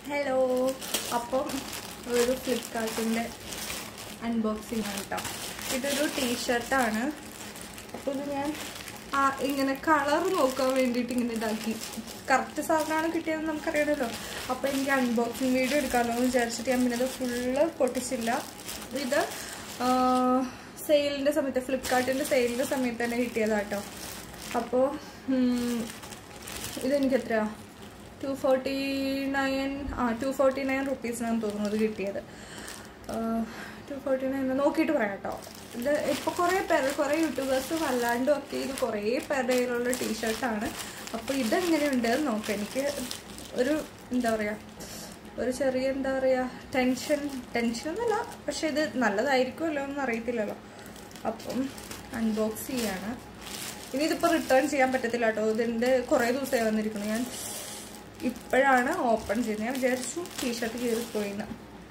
hello അപ്പം ഒരു ഫ്ലിപ്കാർട്ടിൻ്റെ unboxing ആണ് കേട്ടോ ഇതൊരു ടീഷർട്ടാണ് അപ്പോൾ ഇത് ഞാൻ ആ ഇങ്ങനെ കളർ നോക്കാൻ വേണ്ടിയിട്ട് ഇങ്ങനെ ഇതാക്കി കറക്റ്റ് സാധനമാണ് കിട്ടിയതെന്ന് നമുക്കറിയണമല്ലോ അപ്പോൾ എനിക്ക് അൺബോക്സിങ് വീഡിയോ എടുക്കാമല്ലോ എന്ന് വിചാരിച്ചിട്ട് ഞാൻ പിന്നെ ഇത് ഫുള്ള് പൊട്ടിച്ചില്ല ഇത് സെയിലിൻ്റെ സമയത്ത് ഫ്ലിപ്കാർട്ടിൻ്റെ സെയിലിൻ്റെ സമയത്ത് തന്നെ കിട്ടിയതാട്ടോ അപ്പോൾ ഇതെനിക്ക് എത്രയാ ടു ഫോർട്ടി നയൻ ആ ടു ഫോർട്ടി നയൻ റുപ്പീസിനാണ് തോന്നുന്നത് കിട്ടിയത് ടു ഫോർട്ടി നയൻ നോക്കിയിട്ട് പറയാം കേട്ടോ ഇത് ഇപ്പോൾ കുറേ പേര് കുറേ യൂട്യൂബേഴ്സ് വല്ലാണ്ടും ഒക്കെ ഇത് കുറേ പേരുടെ കയ്യിലുള്ള ടീഷർട്ടാണ് അപ്പോൾ ഇതെങ്ങനെയുണ്ട് എന്ന് നോക്കാം എനിക്ക് ഒരു എന്താ പറയുക ഒരു ചെറിയ എന്താ പറയുക ടെൻഷൻ ടെൻഷൻ എന്നല്ല പക്ഷെ ഇത് നല്ലതായിരിക്കുമല്ലോ എന്ന് അറിയത്തില്ലല്ലോ അപ്പം അൺബോക്സ് ചെയ്യാണ് ഇനി ഇതിപ്പോൾ റിട്ടേൺ ചെയ്യാൻ പറ്റത്തില്ല കേട്ടോ ഇതിൻ്റെ കുറേ ദിവസമായി വന്നിരിക്കുന്നു ഞാൻ ഇപ്പോഴാണ് ഓപ്പൺ ചെയ്യുന്നത് ഞാൻ വിചാരിച്ചു ടീഷർട്ട് കയറിപ്പോയിന്ന്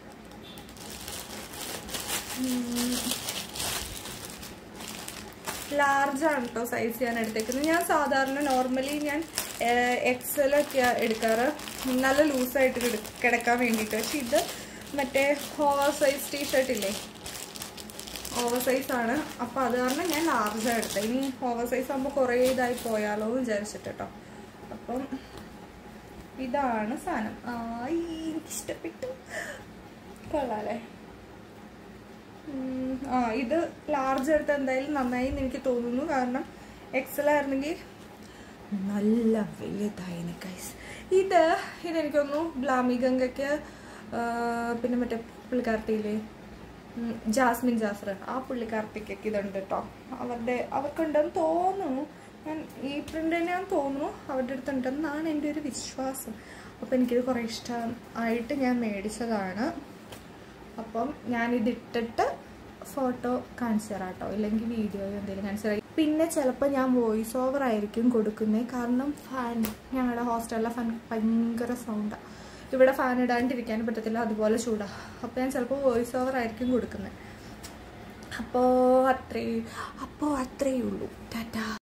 ലാർജ് ആണ് കേട്ടോ സൈസ് ഞാൻ എടുത്തേക്കുന്നത് ഞാൻ സാധാരണ നോർമലി ഞാൻ എക്സലൊക്കെ എടുക്കാറ് നല്ല ലൂസായിട്ട് കിടക്കാൻ വേണ്ടിയിട്ട് പക്ഷെ ഇത് മറ്റേ ഓവർ സൈസ് ടീഷർട്ട് ഇല്ലേ ഓവർ സൈസ് ആണ് അപ്പോൾ അത് കാരണം ഞാൻ ലാർജാണ് എടുത്തത് ഇനി ഓവർ സൈസ് ആകുമ്പോൾ കുറേ ഇതായി പോയാലോ എന്ന് വിചാരിച്ചിട്ട് കേട്ടോ അപ്പം ഇതാണ് സാധനം ആ എനിക്കിഷ്ടപ്പെട്ടു കൊള്ളാല്ലേ ആ ഇത് ലാർജ് എടുത്ത് എന്തായാലും നന്നായി എന്ന് എനിക്ക് തോന്നുന്നു കാരണം എക്സൽ ആയിരുന്നെങ്കിൽ നല്ല വലുതായിന് കൈസ് ഇത് ഇതെനിക്ക് തോന്നുന്നു ബ്ലാമി ഗംഗയ്ക്ക് പിന്നെ മറ്റേ പുള്ളിക്കാർത്തിയില്ലേ ജാസ്മിൻ ജാഫർ ആ പുള്ളിക്കാർത്തിക്കൊക്കെ ഇതുണ്ട് കേട്ടോ അവരുടെ അവർക്കുണ്ടെന്ന് തോന്നുന്നു ഞാൻ ഈ പ്രിൻ്റ് തന്നെയാണെന്ന് തോന്നുന്നു അവരുടെ അടുത്തുണ്ടെന്നാണ് എൻ്റെ ഒരു വിശ്വാസം അപ്പോൾ എനിക്കിത് കുറേ ഇഷ്ടം ആയിട്ട് ഞാൻ മേടിച്ചതാണ് അപ്പം ഞാനിത് ഇട്ടിട്ട് ഫോട്ടോ കാണിച്ചു തരാം കേട്ടോ ഇല്ലെങ്കിൽ വീഡിയോ എന്തെങ്കിലും കാണിച്ചു തരാം പിന്നെ ചിലപ്പോൾ ഞാൻ വോയിസ് ഓവർ ആയിരിക്കും കൊടുക്കുന്നത് കാരണം ഫാൻ ഞങ്ങളുടെ ഹോസ്റ്റലിലെ ഫാൻ ഭയങ്കര സൗണ്ടാണ് ഇവിടെ ഫാൻ ഇടാണ്ടിരിക്കാൻ പറ്റത്തില്ല അതുപോലെ ചൂടാണ് അപ്പോൾ ഞാൻ ചിലപ്പോൾ വോയിസ് ഓവർ ആയിരിക്കും കൊടുക്കുന്നത് അപ്പോൾ അത്രേ അപ്പോൾ അത്രയേ ഉള്ളൂ ടാറ്റാ